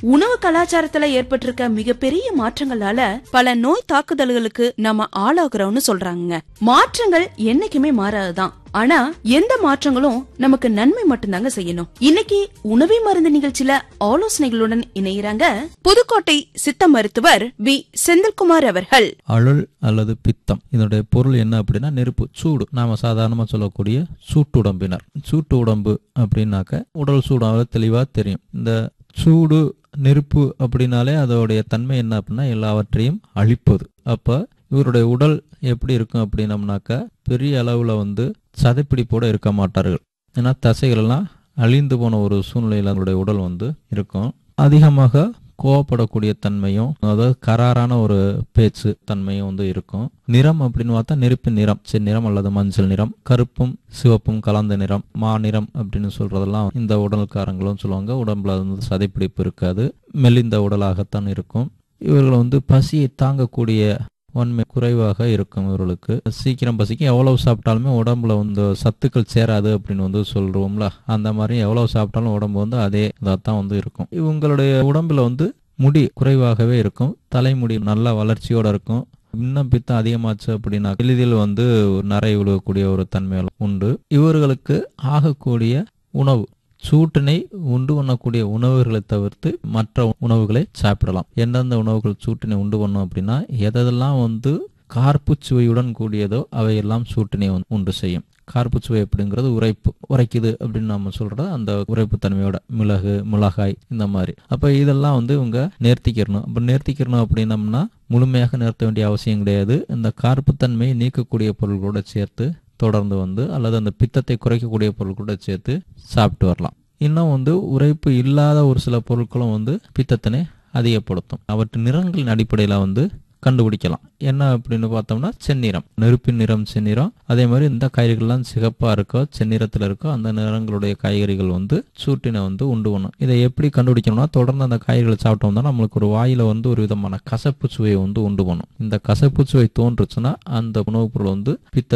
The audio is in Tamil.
உணவு கலாச்சாரத்துல ஏற்பட்டிருக்க மிகப்பெரிய மாற்றங்களால பல நோய் தாக்குதல்களுக்கு நம்ம ஆளாகிறோம்னு சொல்றாங்க மாற்றங்கள் என்னைக்குமே மாறாதுதான் ஆனா எந்த மாற்றங்களும் நமக்கு நன்மை மட்டும்தாங்க செய்யணும் இன்னைக்கு உணவே மருந்து நிகழ்ச்சியில ஆலோசனைகளுடன் இணையறாங்க புதுக்கோட்டை சித்த மருத்துவர் வி செந்தில்குமார் அவர்கள் அழல் அல்லது பித்தம் இதனுடைய பொருள் என்ன அப்படின்னா நெருப்பு சூடு நாம சாதாரணமா சொல்லக்கூடிய சூட்டுடம்பினர் சூட்டு உடம்பு அப்படின்னாக்க உடல் சூடாக தெளிவா தெரியும் இந்த சூடு நெருப்பு அப்படின்னாலே அதோடைய தன்மை என்ன அப்படின்னா எல்லாவற்றையும் அழிப்பது அப்ப இவருடைய உடல் எப்படி இருக்கும் அப்படின்னம்னாக்கா பெரிய அளவுல வந்து சதைப்பிடிப்போட இருக்க மாட்டார்கள் ஏன்னா தசைகள் எல்லாம் அழிந்து போன ஒரு சூழ்நிலையில் அவருடைய உடல் வந்து இருக்கும் அதிகமாக கோவப்படக்கூடிய தன்மையும் அதாவது கராரான ஒரு பேச்சு தன்மையும் வந்து இருக்கும் நிறம் அப்படின்னு பார்த்தா நெருப்பின் நிறம் சரி நிறம் அல்லது மஞ்சள் நிறம் கருப்பும் சிவப்பும் கலந்த நிறம் மா நிறம் அப்படின்னு சொல்றதெல்லாம் இந்த உடல்காரங்களும் சொல்லுவாங்க உடம்புல வந்து சதைப்பிடிப்பு இருக்காது மெலிந்த உடலாகத்தான் இருக்கும் இவர்கள் வந்து பசியை தாங்கக்கூடிய வன்மை குறைவாக இருக்கும் இவர்களுக்கு சீக்கிரம் பசிக்கும் எவ்வளவு சாப்பிட்டாலுமே உடம்புல வந்து சத்துக்கள் சேராது அப்படின்னு வந்து சொல்றோம்ல அந்த மாதிரி எவ்வளவு சாப்பிட்டாலும் உடம்பு வந்து அதே இதாகத்தான் வந்து இருக்கும் இவங்களுடைய உடம்புல வந்து முடி குறைவாகவே இருக்கும் தலைமுடி நல்ல வளர்ச்சியோட இருக்கும் இன்னும் பித்தம் அதிகமாச்சு அப்படின்னா எளிதில் வந்து நரை விழுகக்கூடிய ஒரு தன்மை உண்டு இவர்களுக்கு ஆகக்கூடிய உணவு சூட்டினை உண்டு பண்ணக்கூடிய உணவுகளை தவிர்த்து மற்ற உணவுகளை சாப்பிடலாம் எந்தெந்த உணவுகள் சூட்டினை உண்டு பண்ணும் அப்படின்னா எதெல்லாம் வந்து கார்ப்பு சுவையுடன் கூடியதோ அவையெல்லாம் சூட்டினை வந்து உண்டு செய்யும் கார்ப்பு சுவை அப்படிங்கிறது உரைப்பு உரைக்குது அப்படின்னு நம்ம சொல்றது அந்த உரைப்பு தன்மையோட மிளகு மிளகாய் இந்த மாதிரி அப்ப இதெல்லாம் வந்து இவங்க நேர்த்திக்கிறணும் அப்ப நேர்த்திக்கிறணும் அப்படின்னம்னா முழுமையாக நிறுத்த வேண்டிய அவசியம் கிடையாது இந்த கார்ப்புத்தன்மையை நீக்கக்கூடிய பொருள்களோட சேர்த்து தொடர்ந்து வந்து அல்லது அந்த பித்தத்தை குறைக்கக்கூடிய பொருட்களோட சேர்த்து சாப்பிட்டு வரலாம் இன்னும் வந்து உரைப்பு இல்லாத ஒரு சில பொருட்களும் வந்து பித்தத்தினை அதிகப்படுத்தும் அவற்றின் நிறங்களின் அடிப்படையில் வந்து கண்டுபிடிக்கலாம் என்ன அப்படின்னு பார்த்தோம்னா செந்நிறம் நெருப்பின் நிறம் செந்நிறம் அதே மாதிரி இந்த காய்கறிகள்லாம் சிகப்பாக இருக்கோ செந்நிறத்தில் இருக்கோ அந்த நிறங்களுடைய காய்கறிகள் வந்து சூட்டினை வந்து உண்டு பண்ணும் இதை எப்படி கண்டுபிடிக்கணும்னா தொடர்ந்து அந்த காய்கறிகளை சாப்பிட்டோம்னா நம்மளுக்கு ஒரு வாயில வந்து ஒரு விதமான கசப்பு சுவையை வந்து உண்டு பண்ணும் இந்த கசப்பு சுவை தோன்றுச்சுன்னா அந்த உணவுப் பொருள் வந்து பித்த